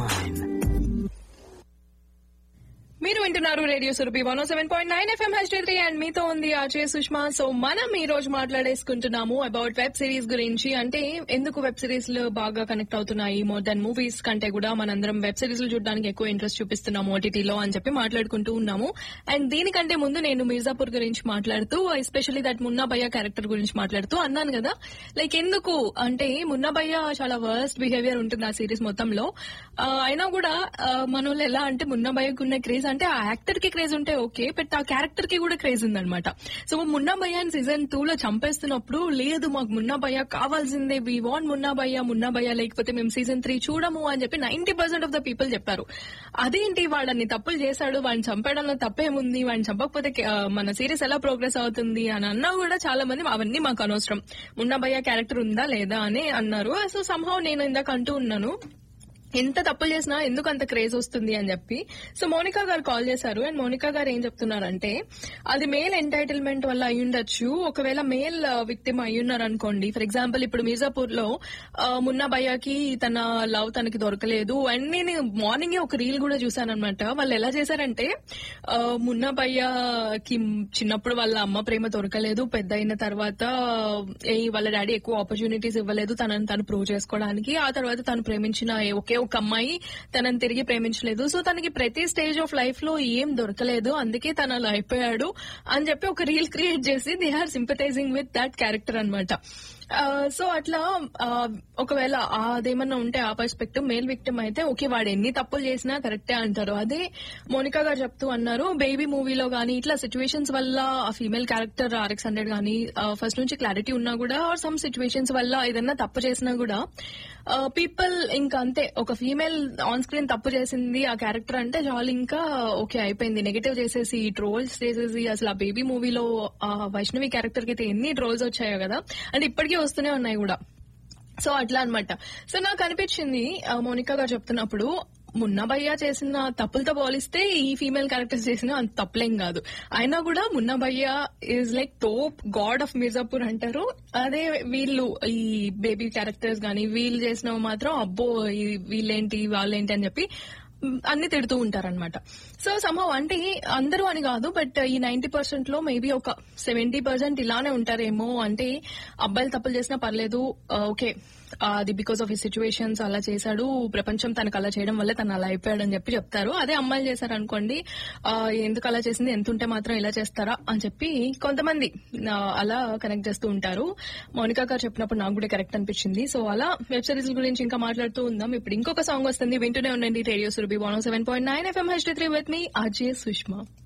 mine. మీరు వింటున్నారు radio Surabhi one seven point nine FM H three and మీతో ఉంది ఆచే సుష్మా సో మనం ఈ రోజు మాట్లాడేసుకుంటున్నాము అబౌట్ వెబ్ సిరీస్ గురించి అంటే ఎందుకు వెబ్ సిరీస్ లు బాగా కనెక్ట్ అవుతున్నాయి మోర్ దెన్ మూవీస్ కంటే కూడా మనందరం వెబ్ సిరీస్ లు చూడడానికి ఎక్కువ ఇంట్రెస్ట్ చూపిస్తున్నాము ఓటీటీలో అని చెప్పి మాట్లాడుకుంటూ ఉన్నాము అండ్ దీనికంటే ముందు నేను మిర్జాపూర్ గురించి మాట్లాడుతూ ఎస్పెషల్లీ దట్ మున్నా భయ్య క్యారెక్టర్ గురించి మాట్లాడుతూ అన్నాను కదా లైక్ ఎందుకు అంటే మున్నా భయ్య చాలా వర్స్ట్ బిహేవియర్ ఉంటుంది ఆ సిరీస్ మొత్తంలో ఆ, అయినా కూడా ఆ, మన వాళ్ళు ఎలా అంటే మున్నా భయ్యకు ఉన్న క్రేజ్ అంటే ఆ యాక్టర్ కి క్రేజ్ ఉంటే ఓకే బట్ ఆ క్యారెక్టర్ కి కూడా క్రేజ్ ఉందన్నమాట సో మున్నా భయ్య సీజన్ టూ లో చంపేస్తున్నప్పుడు లేదు మాకు మున్నా భయ్య కావాల్సిందే వి వాంట్ మున్నా భయ్య మున్నా భయ్య లేకపోతే మేము సీజన్ త్రీ చూడము అని చెప్పి ninety percent of the people చెప్పారు అదేంటి వాడన్ని తప్పులు చేశాడు వాడిని చంపడంలో తప్పేముంది వాడిని చంపకపోతే ఆ, మన సిరీస్ ఎలా ప్రోగ్రెస్ అవుతుంది అని అన్నా కూడా చాలా మంది అవన్నీ మాకు అనవసరం మున్నా భయ్య క్యారెక్టర్ ఉందా లేదా అని అన్నారు సో సంహవ్ నేను ఇందాక అంటూ ఉన్నాను ఎంత తప్పులు చేసినా ఎందుకు అంత క్రేజ్ వస్తుంది అని చెప్పి సో మోనికా గారు కాల్ చేశారు అండ్ మోనికా గారు ఏం చెప్తున్నారంటే అది మేల్ ఎంటైటిల్మెంట్ వల్ల అయి ఉండొచ్చు ఒకవేళ మేల్ విక్టిమ్ అయి ఉన్నారు అనుకోండి ఫర్ ఎగ్జాంపుల్ ఇప్పుడు మిర్జాపూర్ లో ఆ, మున్నా భయ్యాకి తన లవ్ తనకి దొరకలేదు అండ్ నేను మార్నింగ్ ఒక రీల్ కూడా చూసాను అనమాట వాళ్ళు ఎలా చేశారంటే ఆ, మున్నా భయ్యాకి చిన్నప్పుడు వాళ్ళ అమ్మ ప్రేమ దొరకలేదు పెద్ద అయిన తర్వాత ఏ, వాళ్ళ డాడీ ఎక్కువ ఆపర్చునిటీస్ ఇవ్వలేదు తనని తను ప్రూవ్ చేసుకోవడానికి ఆ తర్వాత తను ప్రేమించిన ఏ- ఒకే ఒక అమ్మాయి తనని తిరిగి ప్రేమించలేదు సో తనకి ప్రతి స్టేజ్ ఆఫ్ లైఫ్ లో ఏం దొరకలేదు అందుకే తను అలా అయిపోయాడు అని చెప్పి ఒక రీల్ క్రియేట్ చేసి they are sympathizing with that character అనమాట సో అట్లా ఆ, ఒకవేళ అదేమన్నా ఉంటే ఆ పర్స్పెక్టివ్ మేల్ విక్టిమ్ అయితే ఓకే వాడు ఎన్ని తప్పులు చేసినా కరెక్టే అంటారు అదే మోనికా గారు చెప్తూ అన్నారు బేబీ మూవీలో గానీ ఇట్లా సిచ్యువేషన్స్ వల్ల ఆ ఫీమేల్ క్యారెక్టర్ ఆర్ఎక్స్ హండ్రెడ్ గానీ ఫస్ట్ నుంచి క్లారిటీ ఉన్నా కూడా ఆర్ సమ్ సిచ్యువేషన్స్ వల్ల ఏదన్నా తప్పు చేసినా కూడా పీపుల్ ఇంకా అంతే ఒక ఫీమేల్ ఆన్ స్క్రీన్ తప్పు చేసింది ఆ క్యారెక్టర్ అంటే చాలు ఇంకా ఓకే అయిపోయింది నెగటివ్ చేసేసి ట్రోల్స్ చేసేసి అసలు ఆ బేబీ మూవీలో ఆ వైష్ణవి క్యారెక్టర్ కి అయితే ఎన్ని ట్రోల్స్ వచ్చాయో కదా అంటే ఇప్పటికీ వస్తూనే ఉన్నాయి కూడా సో అట్లా అన్నమాట సో నాకు అనిపించింది ఆ, మోనికా గారు చెప్తున్నప్పుడు మున్నా భయ్య చేసిన తప్పులతో పోలిస్తే ఈ ఫీమేల్ క్యారెక్టర్స్ చేసిన అంత తప్పులేం కాదు అయినా కూడా Munna Bhaiya is like top god of Mirzapur అంటారు అదే వీళ్ళు ఈ బేబీ క్యారెక్టర్స్ గానీ వీళ్ళు చేసినవి మాత్రం అబ్బో ఈ వీళ్ళేంటి వాళ్ళేంటి అని చెప్పి మ్, అన్ని తిడుతూ ఉంటారన్నమాట సో సంభవ్ అంటే అందరూ అని కాదు బట్ ఈ నైన్టీ పర్సెంట్ లో మేబీ ఒక సెవెంటీ పర్సెంట్ ఇలానే ఉంటారేమో అంటే అబ్బాయిలు తప్పులు చేసినా పర్లేదు ఓకే అది బికాస్ ఆఫ్ ఈ సిచ్యువేషన్స్ అలా చేశాడు ప్రపంచం తనకు అలా చేయడం వల్ల తను అలా అయిపోయాడు అని చెప్పి చెప్తారు అదే అమ్మాయిలు చేశారు అనుకోండి ఆ, ఎందుకు అలా చేసింది ఎంత ఉంటే మాత్రం ఇలా చేస్తారా అని చెప్పి కొంతమంది ఆ, అలా కనెక్ట్ చేస్తూ ఉంటారు మౌనికా గారు చెప్పినప్పుడు నాకు కూడా కరెక్ట్ అనిపించింది సో అలా వెబ్ సిరీస్ గురించి ఇంకా మాట్లాడుతూ ఉందాం ఇప్పుడు ఇంకొక సాంగ్ వస్తుంది వింటూనే ఉండండి radio Surabhi one seven point nine FM H three with మీ అజయ్ సుష్మా